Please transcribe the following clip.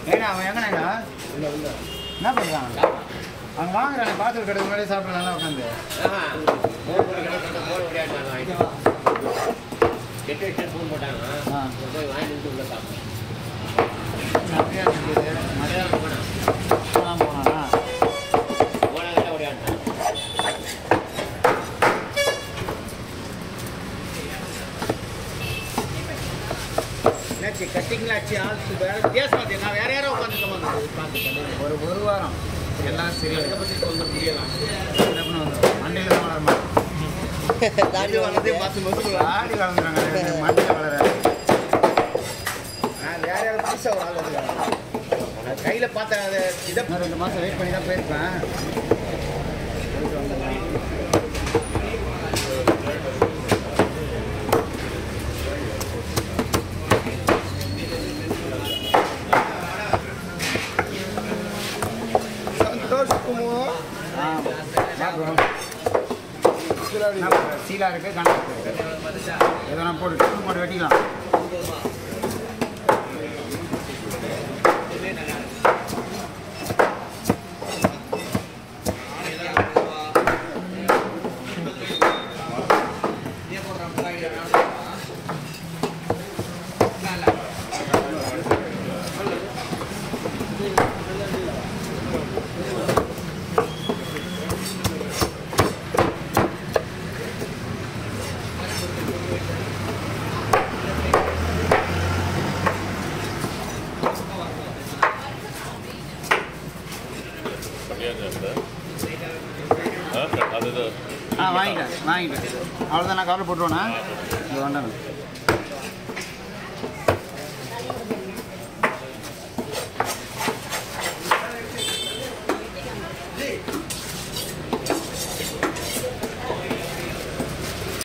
ஏன்னா அவன் எங்கண்ணா என்ன பண்ணுறான் அவங்க வாங்குறாங்க பார்த்து கடைக்கு முன்னாடி சாப்பிட நல்லா உட்காந்து எட்டு எட்டு ஃபோன் போட்டாங்க ஆ. போய் வாங்கிட்டு உள்ள சாப்பிட்டேன் அப்படியே இருக்குது மலையாளம் போனான் போனானா போனாங்க ஓடியாண்டான் என்னாச்சு கட்டிங்களாச்சு ஆள் வேற பேச மாட்டேன் நான் வேற யாரோ உட்காந்துருக்க பார்த்துட்டேன் ஒரு ஒரு வாரம் எல்லாம் சரி அதை பற்றி சொல்ல முடியலாம் என்ன பண்ண வந்துடும் மண்டையில் தான் வளர மாட்டேன் தாண்டி வளர்ந்தே பார்த்து மசூலா ஆடி வளர்ந்துறாங்க மண்டையில் வளர நான் வேற யாரோ புதுசாக ஒரு ஆள் இருக்காங்க நான் கையில் பார்த்த அதை இதை இன்னும் ரெண்டு மாதம் வெயிட் பண்ணி தான் போயிருப்பேன் போயிட்டு வந்துடலாம் சந்தோஷ் குமார் ஆ பார்க்குறோம் சீலா இருக்கு கணக்கு இருக்கு ஏதோ நான் போட்டு போட்டு வெட்டிக்கலாம் அது ஆ வாங்கிட்டேன் வாங்கிட்டேன் அவ்வளோதான் நான் கவலை போட்டுருவேண்ணா இது வேண்டாம்